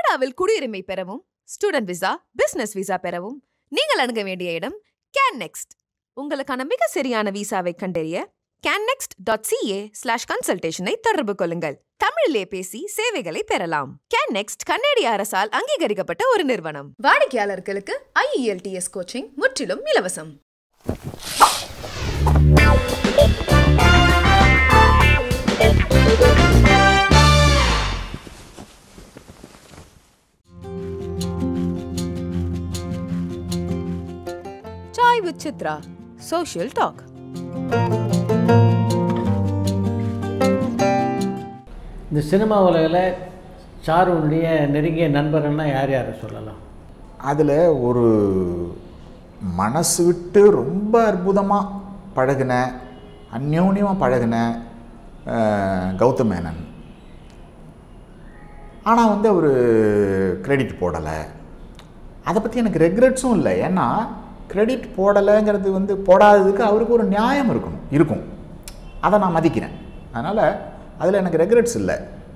கனடாவில் குடியுரிமை பெறவும் ஸ்டூடெண்ட் விசா பிசினஸ் விசா பெறவும் நீங்கள் அணுக வேண்டிய இடம் கேன் நெக்ஸ்ட் உங்களுக்கான மிக சரியான விசாவை கண்டறிய கேன்னெக்ஸ்ட் டாட் சிஏ ஸ்லாஷ் கன்சல்டேஷனை தொடர்பு கொள்ளுங்கள் தமிழிலே பேசி சேவைகளை பெறலாம் கேன்னெக்ஸ்ட் கன்னடிய அரசால் அங்கீகரிக்கப்பட்ட ஒரு நிறுவனம் வாடிக்கையாளர்களுக்கு ஐஇஎல்டிஎஸ் கோச்சிங் முற்றிலும் இலவசம் Chai with Chithra social talk இந்த சினிமா உலகில் சாருடைய நெருங்கிய நண்பர்கள்னா யார் யாரை சொல்லலாம் அதில் ஒரு மனசு விட்டு ரொம்ப அற்புதமாக பழகின அந்யோன்யமாக பழகின அஹ், கௌதம் மேனன் ஆனால் வந்து அவர் கிரெடிட் போடலை அதை பற்றி எனக்கு ரெக்ரெட்ஸும் இல்லை ஏன்னா கிரெடிட் போடலைங்கிறது வந்து போடாததுக்கு அவருக்கு ஒரு நியாயம் இருக்கணும் இருக்கும் அதை நான் மதிக்கிறேன் அதனால் அதில் எனக்கு ரெக்ரெட்ஸ் இல்லை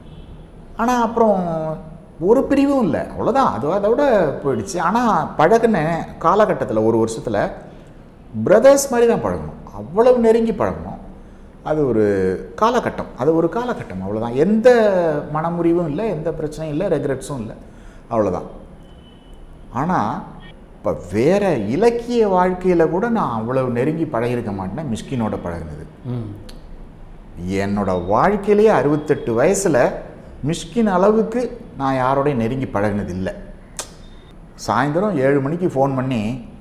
ஆனால் அப்புறம் ஒரு பிரிவும் இல்லை அவ்வளோதான் அது அதோட போயிடுச்சு ஆனால் பழகின காலகட்டத்தில் ஒரு வருஷத்தில் பிரதர்ஸ் மாதிரி தான் பழகணும் அவ்வளவு நெருங்கி பழகணும் அது ஒரு காலகட்டம் அது ஒரு காலகட்டம் அவ்வளோதான் எந்த மனமுறிவும் இல்லை எந்த பிரச்சனையும் இல்லை ரெக்ரெட்ஸும் இல்லை அவ்வளோதான் ஆனால் இப்போ வேற இலக்கிய வாழ்க்கையில் கூட நான் அவ்வளவு நெருங்கி பழகிருக்க மாட்டேன் மிஷ்கினோட பழகினது ம் என்னோட வாழ்க்கையிலேயே அறுபத்தெட்டு வயசில் மிஷ்கின் அளவுக்கு நான் யாரோடையும் நெருங்கி பழகினது இல்லை சாயந்தரம் ஏழு மணிக்கு ஃபோன் பண்ணி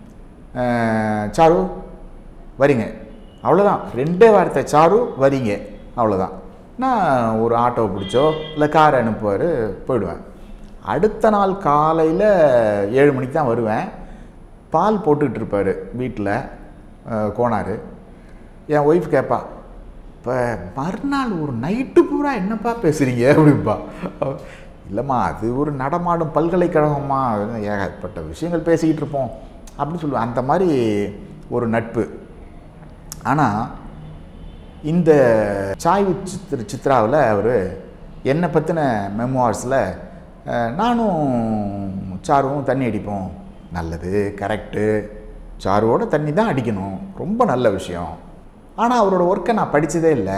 "அஹ், சாரு வரீங்க அவ்வளோதான் ரெண்டே வார்த்தை சாரு வரீங்க அவ்வளோதான் நான் ஒரு ஆட்டோ பிடிச்சோ இல்லை கார் அனுப்புவார் போயிடுவேன் அடுத்த நாள் காலையில் ஏழு மணிக்கு தான் வருவேன் பால் போட்டுக்கிட்டு இருப்பார் வீட்டில் கோனார் என் ஒய்ஃப் கேட்பா இப்போ மறுநாள் ஒரு நைட்டு பூரா என்னப்பா பேசுகிறீங்க அப்படிப்பா இல்லைம்மா அது ஒரு நடமாடும் பல்கலைக்கழகம்மா ஏகப்பட்ட விஷயங்கள் பேசிக்கிட்டு இருப்போம் அப்படின்னு சொல்லுவேன் அந்த மாதிரி ஒரு நட்பு ஆனால் இந்த சாய் வித் சித்ர சித்ராவில் அவர் என்னை பற்றின மெமோர்ஸில் நானும் சாருவும் தண்ணி அடிப்போம் நல்லது கரெக்டு சாருவோட தண்ணி தான் அடிக்கணும் ரொம்ப நல்ல விஷயம் ஆனால் அவரோட ஒர்க்கை நான் படித்ததே இல்லை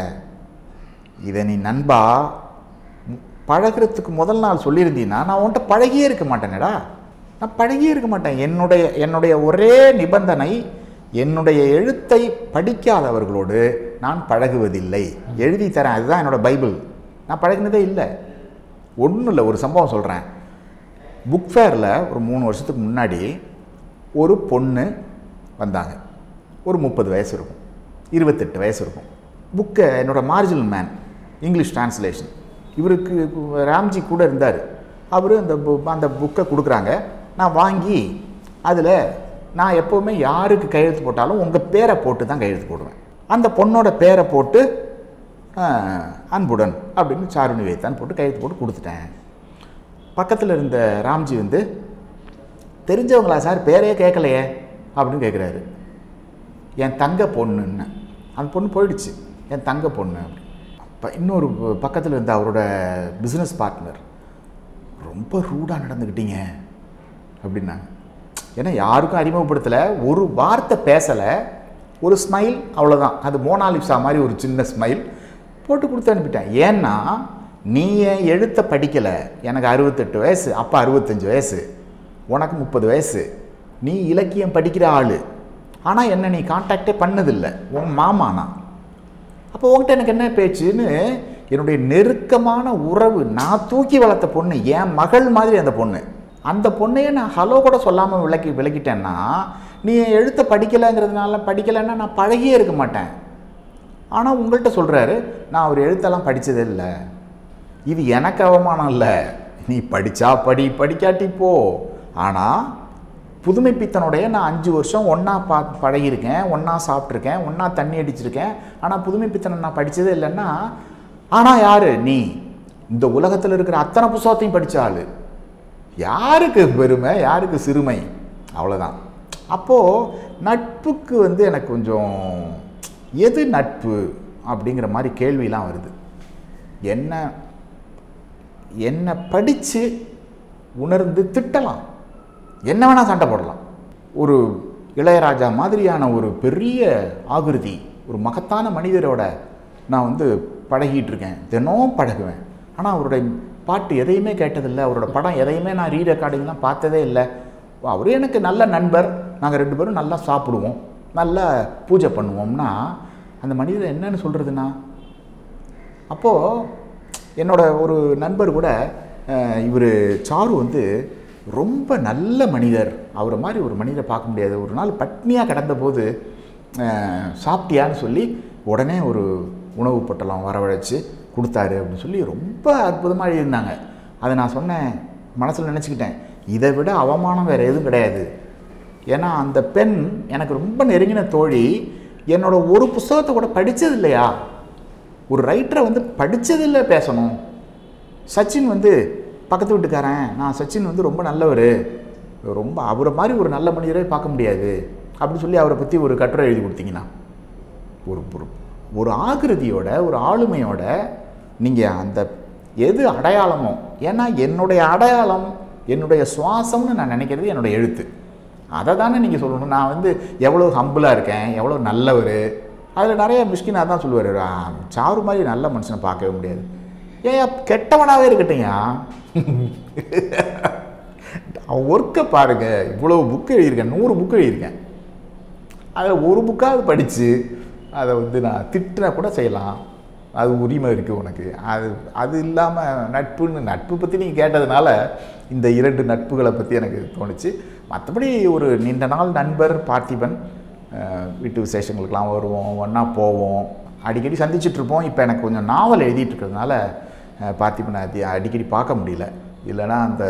இதை நீ நண்பா ம், பழகுறதுக்கு முதல் நாள் சொல்லியிருந்தீன்னா நான் உன்கிட்ட பழகியே இருக்க மாட்டேனேடா நான் பழகியே இருக்க மாட்டேன் என்னுடைய என்னுடைய ஒரே நிபந்தனை என்னுடைய எழுத்தை படிக்காதவர்களோடு நான் பழகுவதில்லை எழுதி தரேன் அதுதான் என்னோட பைபிள் நான் பழகினதே இல்லை ஒன்றும் இல்லை ஒரு சம்பவம் சொல்கிறேன் புக் ஃபேரில் ஒரு மூணு வருஷத்துக்கு முன்னாடி ஒரு பொண்ணு வந்தாங்க ஒரு முப்பது வயசு இருக்கும் இருபத்தெட்டு வயசு இருக்கும் புக்கை என்னோட மார்ஜினல் மேன் இங்கிலீஷ் டிரான்ஸ்லேஷன் இவருக்கு ராம்ஜி கூட இருந்தார் அவர் அந்த bu- அந்த புக்கை கொடுக்குறாங்க நான் வாங்கி அதில் நான் எப்போவுமே யாருக்கு கையெழுத்து போட்டாலும் உங்கள் பேரை போட்டு தான் கையெழுத்து போடுவேன் அந்த பொண்ணோட பேரை போட்டு ஆஹ், அன்புடன் அப்படின்னு சாருணி வைத்தான் போட்டு கையெழுத்து போட்டு கொடுத்துட்டேன் பக்கத்தில் இருந்த ராம்ஜி வந்து தெரிஞ்சவங்களா சார் பேரே கேட்கலையே அப்படின்னு கேட்குறாரு என் தங்க பொண்ணுன்னு அந்த பொண்ணு போயிடுச்சு என் தங்க பொண்ணு அப்படி அப்போ இன்னொரு பக்கத்தில் இருந்த அவரோட பிஸ்னஸ் பார்ட்னர் ரொம்ப ரூடாக நடந்துக்கிட்டீங்க அப்படின்னாங்க ஏன்னா யாருக்கும் அறிமுகப்படுத்தலை ஒரு வார்த்தை பேசலை ஒரு ஸ்மைல் அவ்வளோதான் அது மோனாலிசா மாதிரி ஒரு சின்ன ஸ்மைல் போட்டு கொடுத்து அனுப்பிட்டேன் ஏன்னா நீ என் எழுத்தை படிக்கலை எனக்கு அறுபத்தெட்டு வயசு அப்பா அறுபத்தஞ்சு வயசு உனக்கு முப்பது வயசு நீ இலக்கியம் படிக்கிற ஆள் ஆனால் என்ன நீ காண்டாக்டே பண்ணதில்லை உன் மாமா நான் அப்போ உன்கிட்ட எனக்கு என்ன பேச்சுன்னு என்னுடைய நெருக்கமான உறவு நான் தூக்கி வளர்த்த பொண்ணு என் மகள் மாதிரி அந்த பொண்ணு அந்த பொண்ணையே நான் ஹலோ கூட சொல்லாமல் விளக்கி விளக்கிட்டேன்னா நீ என் எழுத்தை படிக்கலைங்கிறதுனால படிக்கலைன்னா நான் பழகியே இருக்க மாட்டேன் ஆனால் உங்கள்கிட்ட சொல்கிறாரு நான் அவர் எழுத்தெல்லாம் படித்ததே இல்லை இது எனக்கு அவமானம் இல்லை நீ படித்தா படி படிக்காட்டி போ ஆனால் புதுமை பித்தனுடைய நான் அஞ்சு வருஷம் ஒன்றா பா பழகியிருக்கேன் ஒன்றா சாப்பிட்ருக்கேன் ஒன்றா தண்ணி அடிச்சிருக்கேன் ஆனால் புதுமை பித்தனை நான் படித்ததே இல்லைன்னா ஆனால் யார் நீ இந்த உலகத்தில் இருக்கிற அத்தனை புஸ்தகத்தையும் படித்த ஆள் யாருக்கு பெருமை யாருக்கு சிறுமை அவ்வளோதான் அப்போது நட்புக்கு வந்து எனக்கு கொஞ்சம் எது நட்பு அப்படிங்கிற மாதிரி கேள்விலாம் வருது என்ன என்னை படித்து உணர்ந்து திட்டலாம் என்ன வேணால் சண்டை போடலாம் ஒரு இளையராஜா மாதிரியான ஒரு பெரிய ஆகிருதி ஒரு மகத்தான மனிதரோட நான் வந்து பழகிட்டு இருக்கேன் தினம் பழகுவேன் ஆனால் அவருடைய பாட்டு எதையுமே கேட்டதில்லை அவரோட படம் எதையுமே நான் ரீ ரெக்கார்டிங்லாம் பார்த்ததே இல்லை அவர் எனக்கு நல்ல நண்பர் நாங்கள் ரெண்டு பேரும் நல்லா சாப்பிடுவோம் நல்லா பூஜை பண்ணுவோம்னா அந்த மனிதர் என்னன்னு சொல்கிறதுனா அப்போது என்னோட ஒரு நண்பர் கூட இவர் சாரு வந்து ரொம்ப நல்ல மனிதர் அவரை மாதிரி ஒரு மனிதரை பார்க்க முடியாது ஒரு நாள் பட்னியாக கிடந்தபோது அஹ், சாப்பிட்டியான்னு சொல்லி உடனே ஒரு உணவு பொட்டலம் வரவழைச்சு கொடுத்தாரு அப்படின்னு சொல்லி ரொம்ப அற்புதமாக எழுதியிருந்தாங்க அதை நான் சொன்னேன் மனசில் நினச்சிக்கிட்டேன் இதை விட அவமானம் வேறு எதுவும் கிடையாது ஏன்னா அந்த பெண் எனக்கு ரொம்ப நெருங்கின தோழி என்னோட ஒரு புஸ்தகத்தை கூட படித்தது இல்லையா ஒரு ரைட்டரை வந்து படித்ததில்ல பேசணும் சச்சின் வந்து பக்கத்து வீட்டுக்காரன் நான் சச்சின் வந்து ரொம்ப நல்லவர் ரொம்ப அவரை மாதிரி ஒரு நல்ல மனிதரை பார்க்க முடியாது அப்படின்னு சொல்லி அவரை பற்றி ஒரு கட்டுரை எழுதி கொடுத்தீங்கன்னா ஒரு ஒரு ஒரு ஆகிருதியோட ஒரு ஆளுமையோட நீங்கள் அந்த எது அடையாளமோ ஏன்னா என்னுடைய அடையாளம் என்னுடைய சுவாசம்னு நான் நினைக்கிறது என்னுடைய எழுத்து அதை தானே நீங்கள் சொல்லணும் நான் வந்து எவ்வளோ ஹம்பிளாக இருக்கேன் எவ்வளோ நல்லவர் அதில் நிறைய மிஷ்கினாக தான் சொல்லுவார் சாரு மாதிரி நல்ல மனுஷனை பார்க்கவே முடியாது ஏன் கெட்டவனாகவே இருக்கட்டும்யா அவன் ஒர்க்கை பாருங்க இவ்வளோ புக்கு எழுதியிருக்கேன் நூறு புக்கு எழுதியிருக்கேன் அதில் ஒரு புக்காவது படித்து அதை வந்து நான் திட்டினா கூட செய்யலாம் அது உரிமை இருக்குது உனக்கு அது அது இல்லாமல் நட்புன்னு நட்பு பற்றி நீங்கள் கேட்டதுனால இந்த இரண்டு நட்புகளை பற்றி எனக்கு தோணுச்சு மற்றபடி ஒரு நீண்ட நாள் நண்பர் பார்த்திபன் அஹ், வீட்டு விசேஷங்களுக்கெல்லாம் வருவோம் ஒன்றா போவோம் அடிக்கடி சந்திச்சுட்டு இருப்போம் இப்போ எனக்கு கொஞ்சம் நாவல் எழுதிட்டு இருக்கிறதுனால அஹ், பார்த்திபனை அதி அடிக்கடி பார்க்க முடியல இல்லைன்னா அந்த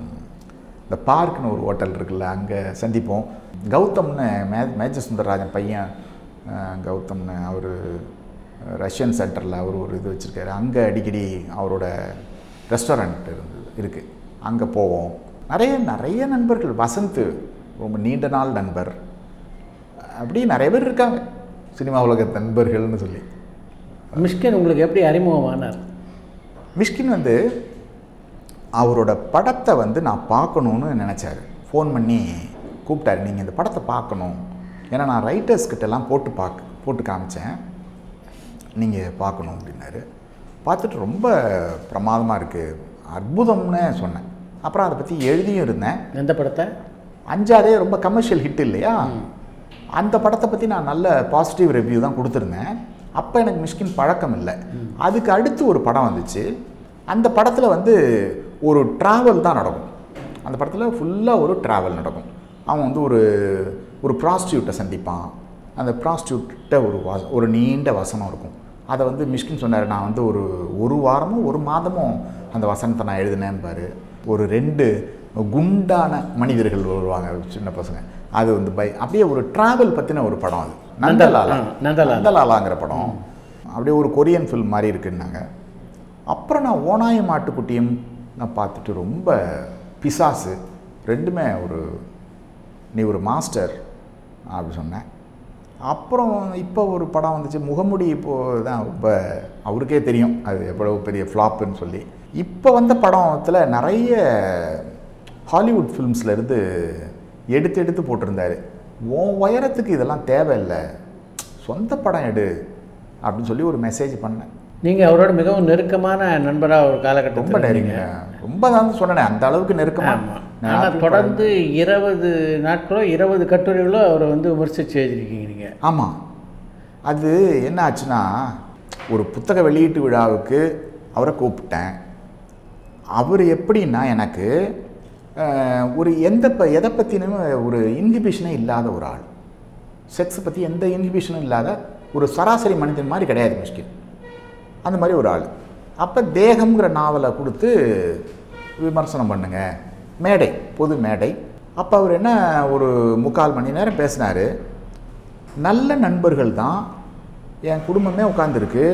இந்த பார்க்னு ஒரு ஹோட்டல் இருக்குல்ல அங்கே சந்திப்போம் கௌதம்னு மே மேஜர் சுந்தரராஜன் பையன் அஹ், கௌதம்னு அவர் ரஷ்யன் சென்டரில் அவர் ஒரு இது வச்சுருக்காரு அங்கே அடிக்கடி அவரோட ரெஸ்டாரண்ட் இருந்தது இருக்குது அங்கே போவோம் நிறைய நிறைய நண்பர்கள் வசந்த் ரொம்ப நீண்ட நாள் நண்பர் அப்படி நிறைய பேர் இருக்காங்க சினிமா உலக நண்பர்கள்னு சொல்லி மிஷ்கின் உங்களுக்கு எப்படி அறிமுகமானார் மிஷ்கின் வந்து அவரோட படத்தை வந்து நான் பார்க்கணுன்னு நினச்சாரு ஃபோன் பண்ணி கூப்பிட்டாரு நீங்கள் இந்த படத்தை பார்க்கணும் ஏன்னா நான் ரைட்டர்ஸ் கிட்டலாம் போட்டு பார்க்க போட்டு காமிச்சேன் நீங்கள் பார்க்கணும் அப்படின்னாரு பார்த்துட்டு ரொம்ப பிரமாதமாக இருக்குது அற்புதம்னு சொன்னேன் அப்புறம் அதை பற்றி எழுதியும் இருந்தேன் எந்த படத்தை அஞ்சாதே ரொம்ப கமர்ஷியல் ஹிட் இல்லையா அந்த படத்தை பற்றி நான் நல்ல பாசிட்டிவ் ரிவ்யூ தான் கொடுத்துருந்தேன் அப்போ எனக்கு மிஷ்கின் பழக்கம் இல்லை அதுக்கு அடுத்து ஒரு படம் வந்துச்சு அந்த படத்தில் வந்து ஒரு ட்ராவல் தான் நடக்கும் அந்த படத்தில் ஃபுல்லாக ஒரு ட்ராவல் நடக்கும் அவன் வந்து ஒரு ஒரு ப்ராஸ்டியூட்டை சந்திப்பான் அந்த ப்ராஸ்டியூட்ட ஒரு வா ஒரு நீண்ட வசனம் இருக்கும் அதை வந்து மிஷ்கின் சொன்னார் நான் வந்து ஒரு ஒரு வாரமும் ஒரு மாதமும் அந்த வசனத்தை நான் எழுதினேன்பாரு ஒரு ரெண்டு குண்டான மனிதர்கள் வருவாங்க சின்ன பசங்க அது வந்து பை அப்படியே ஒரு டிராவல் பற்றின ஒரு படம் அது நந்தலாலா ஆ, நந்தலாலா. நந்தலாலாங்கிற படம் அப்படியே ஒரு கொரியன் ஃபில்ம் மாதிரி இருக்குன்னாங்க அப்புறம் நான் ஓனாயும் மாட்டுக்குட்டியும் நான் பார்த்துட்டு ரொம்ப பிசாசு ரெண்டுமே ஒரு நீ ஒரு மாஸ்டர் அப்படி சொன்னேன் அப்புறம் இப்போ ஒரு படம் வந்துச்சு முகமுடி இப்போது தான் ரொம்ப அவருக்கே தெரியும் அது எவ்வளவு பெரிய ஃப்ளாப்புன்னு சொல்லி இப்போ வந்த படத்தில் நிறைய ஹாலிவுட் ஃபிலிம்ஸ்ல இருந்து எடுத்து எடுத்து போட்டிருந்தாரு உன் உயரத்துக்கு இதெல்லாம் தேவையில்லை சொந்த படம் எடு அப்படின்னு சொல்லி ஒரு மெசேஜ் பண்ணேன் நீங்கள் அவரோட மிகவும் நெருக்கமான நண்பராக ஒரு ரொம்ப காலகட்டத்தில் நெருங்க ரொம்ப தான் சொன்னேன் அந்த அளவுக்கு நெருக்கமா ஆமாம் நான் ஆனால் தொடர்ந்து இருபது நாட்களோ இருபது கட்டுரைகளோ அவரை வந்து விமர்சித்து எழுதிருக்கீங்க நீங்கள் ஆமாம் அது என்ன ஆச்சுன்னா ஒரு புத்தக வெளியீட்டு விழாவுக்கு அவரை கூப்பிட்டேன் அவர் எப்படின்னா எனக்கு அஹ், ஒரு எந்த ப எதை பற்றினும் ஒரு இன்ஹிபிஷனே இல்லாத ஒரு ஆள் செக்ஸை பற்றி எந்த இன்ஹிபிஷனும் இல்லாத ஒரு சராசரி மனிதன் மாதிரி கிடையாது மிஷ்கின் அந்த மாதிரி ஒரு ஆள் அப்போ தேகம்ங்கிற நாவலை கொடுத்து விமர்சனம் பண்ணுங்க மேடை பொது மேடை அப்போ அவர் என்ன ஒரு முக்கால் மணி நேரம் பேசினார் நல்ல நண்பர்கள் தான் என் குடும்பமே உட்காந்துருக்கு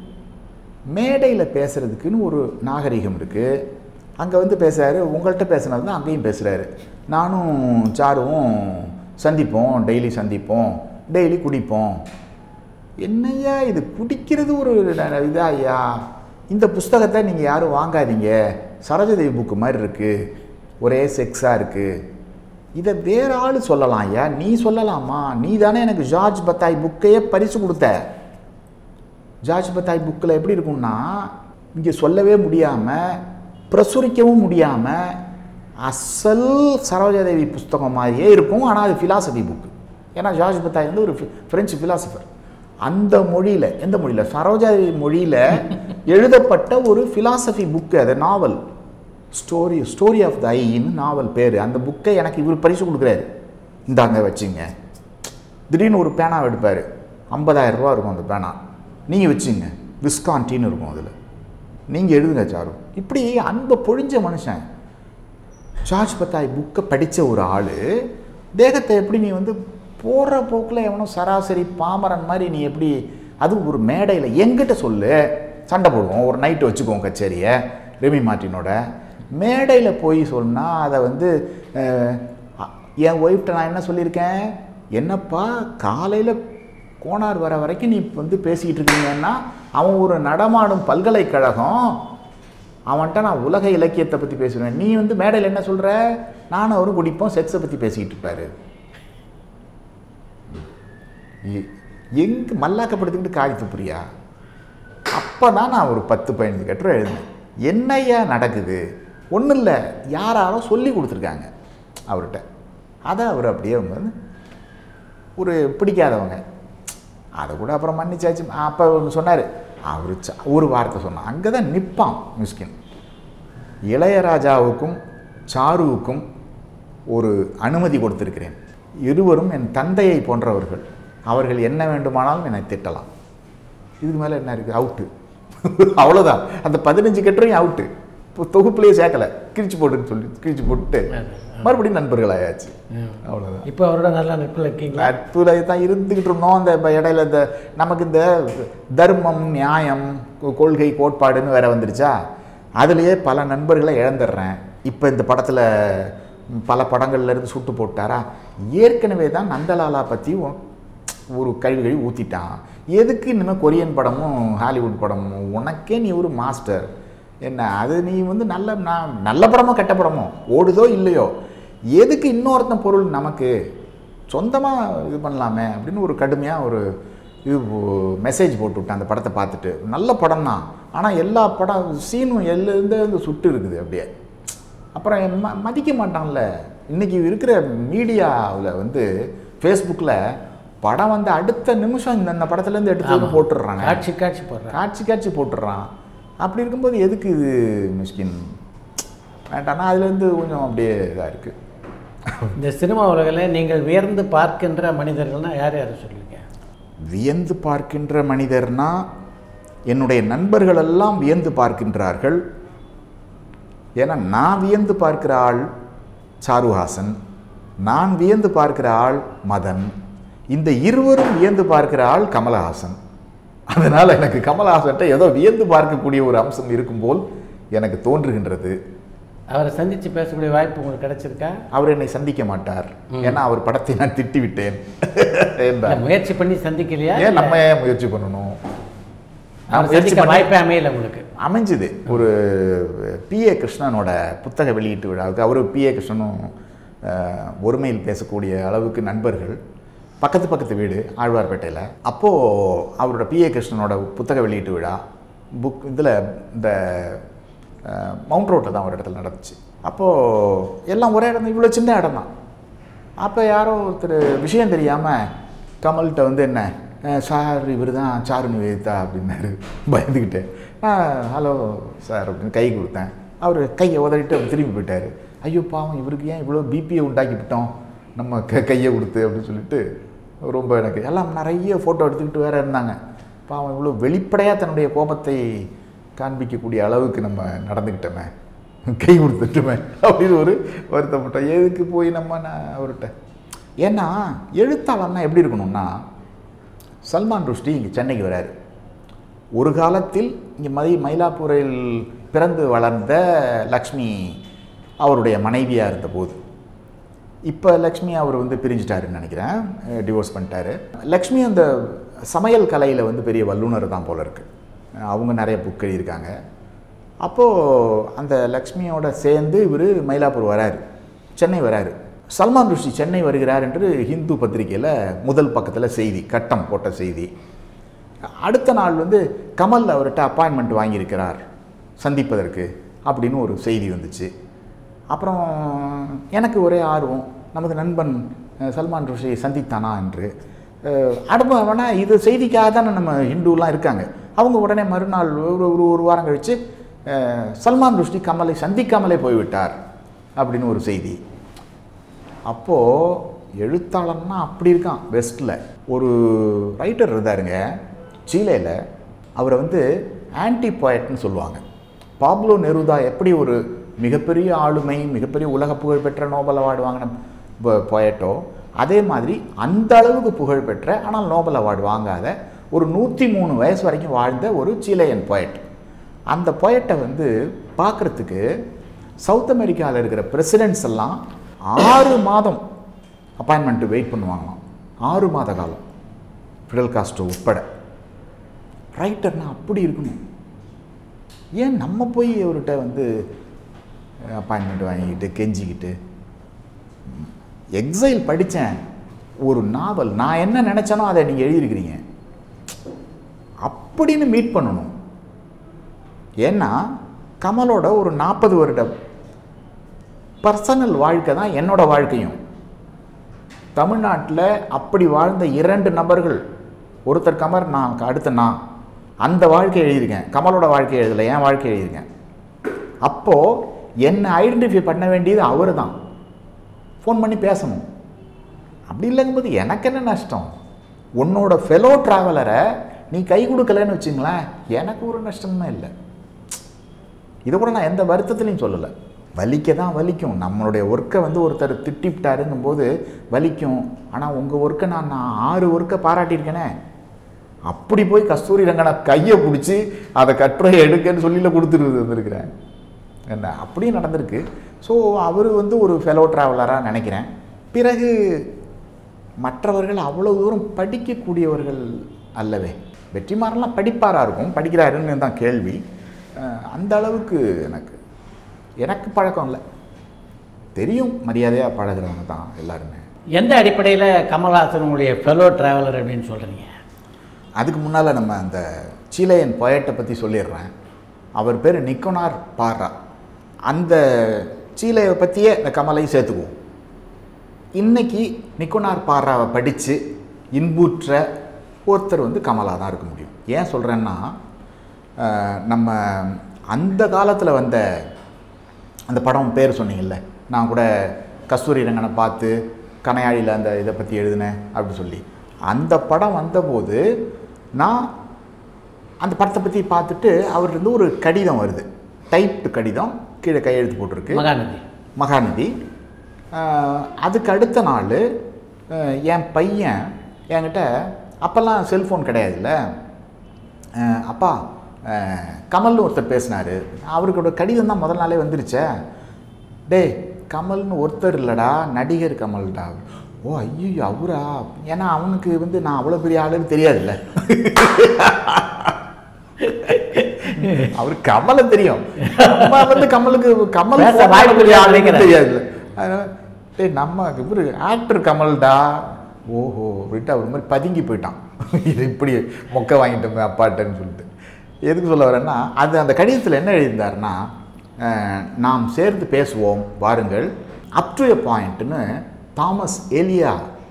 மேடையில் பேசுகிறதுக்குன்னு ஒரு நாகரிகம் இருக்குது அங்கே வந்து பேசுகிறாரு உங்கள்கிட்ட பேசுனது தான் அங்கேயும் பேசுகிறாரு நானும் சாருவும் சந்திப்போம் டெய்லி சந்திப்போம் டெய்லி குடிப்போம் என்னய்யா இது குடிக்கிறது ஒரு ந- இதா ஐயா இந்த புஸ்தகத்தை நீங்கள் யாரும் வாங்காதீங்க சரோஜதேவி புக்கு மாதிரி இருக்குது ஒரே செக்ஸாக இருக்குது இதை வேற ஆள் சொல்லலாம் ஐயா நீ சொல்லலாமா நீ தானே எனக்கு ஜார்ஜ் பத்தாய் புக்கையே பரிசு கொடுத்த ஜார்ஜ் பத்தாய் புக்கில் எப்படி இருக்கும்னா இங்கே சொல்லவே முடியாமல் பிரசுரிக்கவும் முடியாமல் அசல் சரோஜாதேவி புஸ்தகம் மாதிரியே இருக்கும் ஆனால் அது ஃபிலாசபி புக்கு ஏன்னா ஜார்ஜ் பத்தாய் வந்து ஒரு ஃப்ரெஞ்சு ஃபிலாசபர் அந்த மொழியில் எந்த மொழியில் சரோஜாதேவி மொழியில் எழுதப்பட்ட ஒரு ஃபிலாசபி புக்கு அது novel story story of the ஐன்னு நாவல் பேர் அந்த புக்கை எனக்கு இவர் பரிசு கொடுக்குறாரு இந்தாங்க வச்சுங்க திடீர்னு ஒரு பேனா எடுப்பார் ஐம்பதாயிரம் ரூபா இருக்கும் அந்த பேனா நீங்கள் வச்சுங்க விஸ்கான்டின்னு இருக்கும் அதில் நீங்கள் எழுதுங்க சாரு இப்படி அன்பை பொழிஞ்ச மனுஷன் ஜார்ஜ் பத்தாய் புக்கை படித்த ஒரு ஆள் தேகத்தை எப்படி நீ வந்து போகிற போக்கில் எவனும் சராசரி பாமரன் மாதிரி நீ எப்படி அதுவும் ஒரு மேடையில் எங்கிட்ட சொல்லு சண்டை போடுவோம் ஒரு நைட்டு வச்சுக்குவோம் கச்சேரியை ரெமி மார்ட்டினோட மேடையில் போய் சொன்னால் அதை வந்து அஹ், அ- என் ஒய்ஃப்ட்ட நான் என்ன சொல்லியிருக்கேன் என்னப்பா காலையில் கோனார் வர வரைக்கும் நீ வந்து பேசிக்கிட்டு இருக்கீங்கன்னா அவன் ஒரு நடமாடும் பல்கலைக்கழகம் அவன்கிட்ட நான் உலக இலக்கியத்தை பற்றி பேசுவேன் நீ வந்து மேடையில் என்ன சொல்கிற நானும் அவரும் குடிப்போம் செக்ஸை பற்றி பேசிக்கிட்டு இருப்பாரு எ- எங்க மல்லாக்கப்படுத்திக்கிட்டு காரி துப்புறியா அப்போ தான் நான் ஒரு பத்து பதினஞ்சு கட்டுரை எழுதினேன் என்னய்யா நடக்குது ஒன்றும் இல்லை யாராரோ சொல்லி கொடுத்துருக்காங்க அவர்கிட்ட அதை அவர் அப்படியே அவங்க வந்து ஒரு பிடிக்காதவங்க அதை கூட அப்புறம் மன்னிச்சாச்சு அப்போ ஒன்று சொன்னார் அவர் ச- ஒரு வார்த்தை சொன்னான் அங்கே தான் நிற்பான் மிஸ்கின் இளையராஜாவுக்கும் சாருவுக்கும் ஒரு அனுமதி கொடுத்திருக்கிறேன் இருவரும் என் தந்தையை போன்றவர்கள் அவர்கள் என்ன வேண்டுமானாலும் என்னை திட்டலாம் இதுக்கு மேலே என்ன இருக்குது அவுட்டு அவ்வளோதான் அந்த பதினஞ்சு கட்டுரையும் அவுட்டு இப்போ தொகுப்புலேயே சேர்க்கலை கிழிச்சு போட்டுன்னு சொல்லி கிழிச்சு போட்டுட்டு மறுபடியும் நண்பர்கள் ஆயாச்சு அவ்வளோதான் இப்போ அவரோட நல்லா நட்பில் இருக்கீங்களா நட்புல தான் இருந்துக்கிட்டு இருந்தோம் அந்த இப்ப இடையில இந்த நமக்கு இந்த தர்மம் நியாயம் கொ- கொள்கை கோட்பாடுன்னு வேற வந்துருச்சா அதுலேயே பல நண்பர்களை இழந்துடுறேன் இப்போ இந்த படத்தில் பல படங்கள்ல இருந்து சுட்டு போட்டாரா ஏற்கனவே தான் நந்தலாலா பற்றி ஒரு கழுவி கழுவி ஊற்றிட்டான் எதுக்கு இனிமேல் கொரியன் படமும் ஹாலிவுட் படமும் உனக்கே நீ ஒரு மாஸ்டர் என்ன அது நீ வந்து நல்ல நான் நல்ல படமோ கெட்ட படமோ ஓடுதோ இல்லையோ எதுக்கு இன்னொருத்தன் பொருள் நமக்கு சொந்தமாக இது பண்ணலாமே அப்படின்னு ஒரு கடுமையாக ஒரு இது மெசேஜ் போட்டு விட்டேன் அந்த படத்தை பார்த்துட்டு நல்ல படம் தான் ஆனால் எல்லா படம் சீனும் எல்லேருந்து வந்து சுட்டு இருக்குது அப்படியே அப்புறம் ம மதிக்க மாட்டான்ல இன்றைக்கி இருக்கிற மீடியாவில் வந்து ஃபேஸ்புக்கில் படம் வந்து அடுத்த நிமிஷம் இந்த இந்த படத்துலேருந்து எடுத்து வந்து போட்டுடுறாங்க காட்சி காட்சி போடுறேன் காட்சி காட்சி போட்டுடுறான் அப்படி இருக்கும்போது எதுக்கு இது மிஸ்கின் வேண்டாம்னா அதுலேருந்து கொஞ்சம் அப்படியே இதாக இருக்குது இந்த சினிமா உலகில் நீங்கள் வியர்ந்து பார்க்கின்ற மனிதர்கள்னா யார் யார் சொல்லுவீங்க வியந்து பார்க்கின்ற மனிதர்னா என்னுடைய நண்பர்கள் எல்லாம் வியந்து பார்க்கின்றார்கள் ஏன்னா நான் வியந்து பார்க்கிற ஆள் சாருஹாசன் நான் வியந்து பார்க்கிற ஆள் மதன் இந்த இருவரும் வியந்து பார்க்கிற ஆள் கமலஹாசன் அதனால் எனக்கு கமலஹாசன்ட்ட ஏதோ வியந்து பார்க்கக்கூடிய ஒரு அம்சம் இருக்கும் போல் எனக்கு தோன்றுகின்றது அவரை சந்தித்து பேசக்கூடிய வாய்ப்பு உங்களுக்கு கிடைச்சிருக்கா அவர் என்னை சந்திக்க மாட்டார் ஏன்னா அவர் படத்தை நான் திட்டிவிட்டேன் இல்ல, என்றார். முயற்சி பண்ணி சந்திக்கலையா ஏன் நம்ம ஏன் முயற்சி பண்ணணும் நான் அவர் முயற்சி சந்திக்க பண்ணி- வாய்ப்பே அமையல உங்களுக்கு அமைஞ்சுது ஒரு பிஏ கிருஷ்ணனோட புத்தக வெளியீட்டு விழாவுக்கு அவர் பிஏ கிருஷ்ணனும் அஹ், ஒருமையில் பேசக்கூடிய அளவுக்கு நண்பர்கள் பக்கத்து பக்கத்து வீடு ஆழ்வார்பேட்டையில் அப்போது அவரோட பிஏ கிருஷ்ணனோட புத்தக வெளியீட்டு விழா புக் இதில் இந்த அஹ், மவுண்ட் ரோட்டில் தான் ஒரு இடத்துல நடந்துச்சு அப்போது எல்லாம் ஒரே இடம் இவ்வளோ சின்ன இடம் தான் அப்போ யாரோ ஒருத்தர் விஷயம் தெரியாமல் கமல்கிட்ட வந்து என்ன அஹ், சார் இவர் தான் சாரு நிவேதிதா அப்படின்னாரு பயந்துக்கிட்டேன் ஹலோ சார் அப்படின்னு கை கொடுத்தேன் அவர் கையை உதறிட்டு அவர் திரும்பி போயிட்டார் ஐயோ பாவம் இவருக்கு ஏன் இவ்வளோ பிபியை உண்டாக்கி விட்டோம் நம்ம க கையை கொடுத்து அப்படின்னு சொல்லிட்டு ரொம்ப எனக்கு எல்லாம் நிறைய ஃபோட்டோ எடுத்துக்கிட்டு வேற இருந்தாங்க பாவம் இவ்வளோ வெளிப்படையாக தன்னுடைய கோபத்தை காண்பிக்கக்கூடிய அளவுக்கு நம்ம நடந்துக்கிட்டோமே கை கொடுத்துட்டுமே அப்படின்னு ஒரு வருத்தப்பட்டோம் எதுக்கு போய் நம்ம நான் அவர்கிட்ட ஏன்னா எழுத்தாளர்னா எப்படி இருக்கணும்னா சல்மான் ருஷ்டி இங்கே சென்னைக்கு வராரு ஒரு காலத்தில் இங்கே மதி மயிலாப்பூரில் பிறந்து வளர்ந்த லக்ஷ்மி அவருடைய மனைவியாக இருந்தபோது இப்போ லக்ஷ்மி அவர் வந்து பிரிஞ்சிட்டாருன்னு நினைக்கிறேன் டிவோர்ஸ் பண்ணிட்டாரு லக்ஷ்மி அந்த சமையல் கலையில் வந்து பெரிய வல்லுனர் தான் போல இருக்கு அவங்க நிறைய புக் எழுதியிருக்காங்க அப்போது அந்த லக்ஷ்மியோட சேர்ந்து இவர் மயிலாப்பூர் வராரு சென்னை வராரு சல்மான் ருஷி சென்னை வருகிறார் என்று ஹிந்து பத்திரிகையில் முதல் பக்கத்தில் செய்தி கட்டம் போட்ட செய்தி அடுத்த நாள் வந்து கமல் அவர்கிட்ட அப்பாயின்மெண்ட் வாங்கியிருக்கிறார் சந்திப்பதற்கு அப்படின்னு ஒரு செய்தி வந்துச்சு அப்புறம் எனக்கு ஒரே ஆர்வம் நமது நண்பன் அஹ், சல்மான் ருஷியை சந்தித்தானா என்று அஹ், அடுப்ப வேணா இது செய்திக்காக தானே நம்ம ஹிந்துலாம் இருக்காங்க அவங்க உடனே மறுநாள் ஒரு ஒரு ஒரு வாரம் கழித்து அஹ், சல்மான் ருஷ்டி கமலை சந்திக்காமலே போய்விட்டார் அப்படின்னு ஒரு செய்தி அப்போது எழுத்தாளர்னா அப்படி இருக்கான் வெஸ்ட்டில் ஒரு ரைட்டர் இருந்தாருங்க சீலையில் அவரை வந்து ஆன்டி போயட்னு சொல்லுவாங்க பாப்லோ நெருதா எப்படி ஒரு மிகப்பெரிய ஆளுமை மிகப்பெரிய உலக புகழ்பெற்ற நோபல் அவார்டு வாங்கின போயட்டோ அதே மாதிரி அந்த அளவுக்கு புகழ்பெற்ற ஆனால் நோபல் அவார்டு வாங்காத ஒரு நூற்றி மூணு வயசு வரைக்கும் வாழ்ந்த ஒரு சீலையன் போயட் அந்த போயட்டை வந்து பார்க்குறதுக்கு சவுத் அமெரிக்காவில் இருக்கிற பிரசிடென்ட்ஸ் எல்லாம் ஆறு மாதம் அப்பாயின்மெண்ட்டு வெயிட் பண்ணுவாங்களாம் ஆறு மாத காலம் ஃபிடல் காஸ்ட்ரோ உட்பட ரைட்டர்னா அப்படி இருக்கணும் ஏன் நம்ம போய் அவர்கிட்ட வந்து அப்பாயின்மெண்ட் வாங்கிக்கிட்டு கெஞ்சிக்கிட்டு எக்ஸைல் படித்தேன் ஒரு நாவல் நான் என்ன நினச்சேனோ அதை நீங்கள் எழுதியிருக்கிறீங்க அப்படின்னு மீட் பண்ணணும் ஏன்னா கமலோட ஒரு நாற்பது வருட பர்சனல் வாழ்க்கை தான் என்னோட வாழ்க்கையும் தமிழ்நாட்டில் அப்படி வாழ்ந்த இரண்டு நபர்கள் ஒருத்தர் கமர் நான் அடுத்த நான் அந்த வாழ்க்கை எழுதியிருக்கேன் கமலோட வாழ்க்கை எழுதலை என் வாழ்க்கை எழுதியிருக்கேன் அப்போது என்னை ஐடென்டிஃபை பண்ண வேண்டியது அவர் தான் ஃபோன் பண்ணி பேசணும் அப்படி இல்லைங்கும்போது எனக்கு என்ன நஷ்டம் உன்னோட ஃபெலோ ட்ராவலரை நீ கை கொடுக்கலன்னு வச்சுங்களேன் எனக்கு ஒரு நஷ்டமே இல்லை இதை கூட நான் எந்த வருத்தத்துலையும் சொல்லலை வலிக்க தான் வலிக்கும் நம்மளுடைய ஒர்க்கை வந்து ஒருத்தர் திட்டிவிட்டாருங்கும்போது வலிக்கும் ஆனால் உங்கள் ஒர்க்கை நான் நான் ஆறு ஒர்க்கை பாராட்டியிருக்கேனே அப்படி போய் கஸ்தூரி ரங்கனை கையை பிடிச்சி அதை கட்டுரை எடுக்கன்னு சொல்லில கொடுத்துட்டு வந்திருக்கிறேன் என்ன அப்படியும் நடந்திருக்கு ஸோ அவர் வந்து ஒரு ஃபெலோ ட்ராவலராக நினைக்கிறேன் பிறகு மற்றவர்கள் அவ்வளோ தூரம் படிக்கக்கூடியவர்கள் அல்லவே வெற்றிமாறன்லாம் படிப்பாராக இருக்கும் படிக்கிறாருன்னு தான் கேள்வி அஹ் அந்த அளவுக்கு எனக்கு எனக்கு பழக்கம் இல்லை தெரியும் மரியாதையாக பழகுறவங்க தான் எல்லாருமே எந்த அடிப்படையில் கமல்ஹாசன் உங்களுடைய ஃபெலோ டிராவலர் அப்படின்னு சொல்கிறீங்க அதுக்கு முன்னால் நம்ம அந்த சீலையன் பொயட்டை பற்றி சொல்லிடுறேன் அவர் பேர் நிக்கோனார் பாரா அந்த சீலையை பற்றியே இந்த கமலையும் சேர்த்துக்குவோம் இன்னைக்கு நிக்கோனார் பாராவை படித்து இன்புற்ற ஒருத்தர் வந்து கமலாக தான் இருக்க முடியும் ஏன் சொல்கிறேன்னா அஹ், நம்ம அந்த காலத்தில் வந்த அந்த படம் பேர் சொன்னீங்கல்ல நான் கூட கஸ்தூரி ரங்கனை பார்த்து கனையாழியில் அந்த இதை பற்றி எழுதினேன் அப்படின்னு சொல்லி அந்த படம் வந்தபோது நான் அந்த படத்தை பற்றி பார்த்துட்டு அவர்கிட்ட ஒரு கடிதம் வருது டைப்டு கடிதம் கீழே கையெழுத்து போட்டிருக்கு மகாநதி மகாநதி ஆஹ், அதுக்கு அடுத்த நாள் ஆஹ், என் பையன் என்கிட்ட அப்போல்லாம் செல்ஃபோன் கிடையாதுல்ல ஆஹ், அப்பா ஆஹ், கமல்னு ஒருத்தர் பேசினார் அவருக்கோட கடிதம் தான் முதல் நாளே வந்துருச்சே டேய் கமல்னு ஒருத்தர் இல்லைடா நடிகர் கமல்டா ஓ ஐயோ அவரா ஏன்னா அவனுக்கு வந்து நான் அவ்வளோ பெரிய ஆளுன்னு தெரியாதுல்ல அவருக்கு கமலை தெரியும் நம்ம வந்து கமலுக்கு கமல் பேச போன வாய்ப்பு பெரிய இல்லையா ஆளுன்னு நினைக்கிறேன். தெரியாது அதனால டேய் நம்ம இவரு ஆக்டர் கமல்டா ஓஹோ விட்டு அவர் மாதிரி பதுங்கி போயிட்டான் இது இப்படி மொக்க வாங்கிட்டோமே அப்பாட்டன்னு சொல்லிட்டு எதுக்கு சொல்ல வரேன்னா அது அந்த கடிதத்தில் என்ன எழுதியிருந்தாருன்னா அஹ், நாம் சேர்ந்து பேசுவோம் வாருங்கள் அப் டு எ பாயிண்ட்னு தாமஸ் எலியா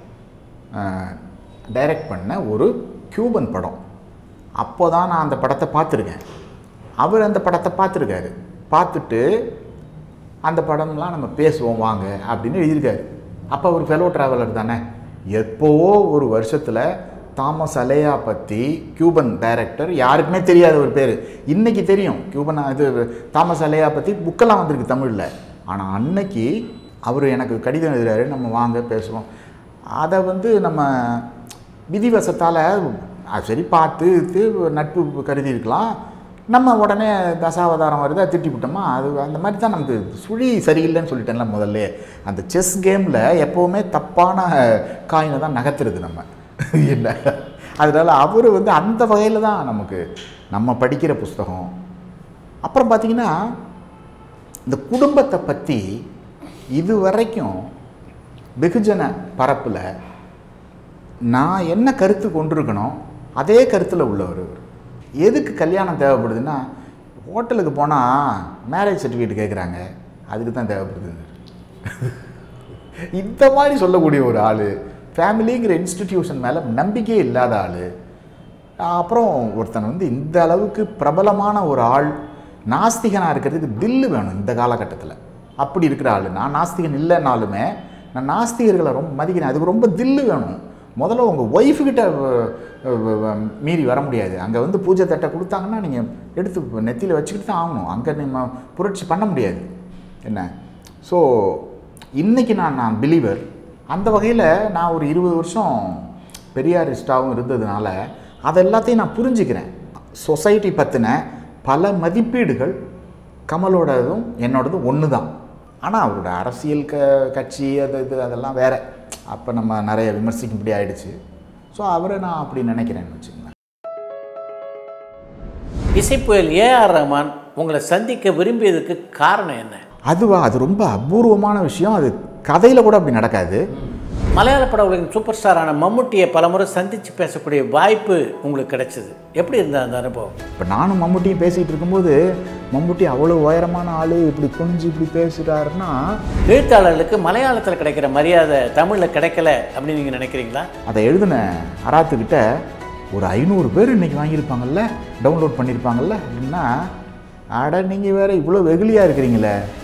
டைரக்ட் பண்ண ஒரு கியூபன் படம் அப்போ தான் நான் அந்த படத்தை பார்த்துருக்கேன் அவர் அந்த படத்தை பார்த்துருக்காரு பார்த்துட்டு அந்த படம்லாம் நம்ம பேசுவோம் வாங்க அப்படின்னு எழுதியிருக்காரு அப்போ அவர் ஃபெலோ ட்ராவலர் தானே எப்போவோ ஒரு வருஷத்தில் தாமஸ் அலையா பற்றி கியூபன் டைரக்டர் யாருக்குமே தெரியாத ஒரு பேர் இன்னைக்கு தெரியும் கியூபன் இது தாமஸ் அலையா பற்றி புக்கெல்லாம் வந்திருக்கு தமிழில் ஆனால் அன்னைக்கு அவர் எனக்கு கடிதம் எழுதுறாரு நம்ம வாங்க பேசுவோம் அதை வந்து நம்ம விதிவசத்தால் சரி பார்த்து இது நட்பு கருதி இருக்கலாம் நம்ம உடனே தசாவதாரம் வருது அதை திட்டி விட்டோமா அது அந்த மாதிரி தான் நமக்கு சுழி சரியில்லைன்னு சொல்லிட்டேன்ல முதல்ல அந்த செஸ் கேமில் எப்போவுமே தப்பான காயினை தான் நகர்த்துறது நம்ம என்ன அதனால் அவர் வந்து அந்த வகையில் தான் நமக்கு நம்ம படிக்கிற புஸ்தகம் அப்புறம் பார்த்தீங்கன்னா இந்த குடும்பத்தை பற்றி இது வரைக்கும் வெகுஜன பரப்பில் நான் என்ன கருத்து கொண்டிருக்கணும் அதே கருத்தில் உள்ளவர் இவர். எதுக்கு கல்யாணம் தேவைப்படுதுன்னா ஹோட்டலுக்கு போனால் மேரேஜ் சர்டிஃபிகேட் கேட்குறாங்க அதுக்கு தான் தேவைப்படுது இந்த மாதிரி சொல்லக்கூடிய ஒரு ஆள் ஃபேமிலிங்கிற இன்ஸ்டிடியூஷன் மேலே நம்பிக்கையே இல்லாத ஆள் அப்புறம் ஒருத்தன் வந்து இந்த அளவுக்கு பிரபலமான ஒரு ஆள் நாஸ்திகனாக இருக்கிறதுக்கு தில்லு வேணும் இந்த காலகட்டத்தில் அப்படி இருக்கிற ஆள் நான் நாஸ்திகன் இல்லைனாலுமே நான் நாஸ்திகர்களை ரொம்ப மதிக்கிறேன் அதுக்கு ரொம்ப தில்லு வேணும் முதல்ல உங்கள் ஒய்ஃபுக்கிட்ட மீறி வர முடியாது அங்கே வந்து பூஜை தட்டை கொடுத்தாங்கன்னா நீங்கள் எடுத்து நெத்தியில் வச்சுக்கிட்டு தான் ஆகணும் அங்கே நம்ம புரட்சி பண்ண முடியாது என்ன ஸோ இன்னைக்கு நான் நான் பிலீவர் அந்த வகையில் நான் ஒரு இருபது வருஷம் பெரியாரிஸ்டாகவும் இருந்ததுனால அதை எல்லாத்தையும் நான் புரிஞ்சுக்கிறேன் சொசைட்டி பற்றின பல மதிப்பீடுகள் கமலோடதும் என்னோடதும் ஒன்று தான் ஆனால் அவரோட அரசியல் க கட்சி அது இது அதெல்லாம் வேற அப்போ நம்ம நிறைய விமர்சிக்கும்படி ஆயிடுச்சு ஸோ அவரை நான் அப்படி நினைக்கிறேன்னு வச்சுக்கோங்களேன் இசைப்புயல் ஏஆர் ரஹ்மான் உங்களை சந்திக்க விரும்பியதுக்கு காரணம் என்ன அதுவா அது ரொம்ப அபூர்வமான விஷயம் அது கதையில் கூட அப்படி நடக்காது மலையாள பட உலகின் சூப்பர் ஸ்டாரான மம்முட்டியை பலமுறை சந்தித்து பேசக்கூடிய வாய்ப்பு உங்களுக்கு கிடைச்சது எப்படி இருந்தது அந்த அனுபவம் இப்போ நானும் மம்முட்டியும் பேசிகிட்டு இருக்கும்போது மம்முட்டி அவ்வளோ உயரமான ஆள் இப்படி குனிஞ்சு இப்படி பேசுகிறாருன்னா எழுத்தாளர்களுக்கு மலையாளத்தில் கிடைக்கிற மரியாதை தமிழில் கிடைக்கல அப்படின்னு நீங்கள் நினைக்கிறீங்களா அதை எழுதின அராத்துக்கிட்ட ஒரு ஐநூறு பேர் இன்னைக்கு வாங்கியிருப்பாங்கல்ல டவுன்லோட் பண்ணியிருப்பாங்கல்ல அப்படின்னா அட நீங்கள் வேற இவ்வளோ வெகுளியாக இருக்கிறீங்களே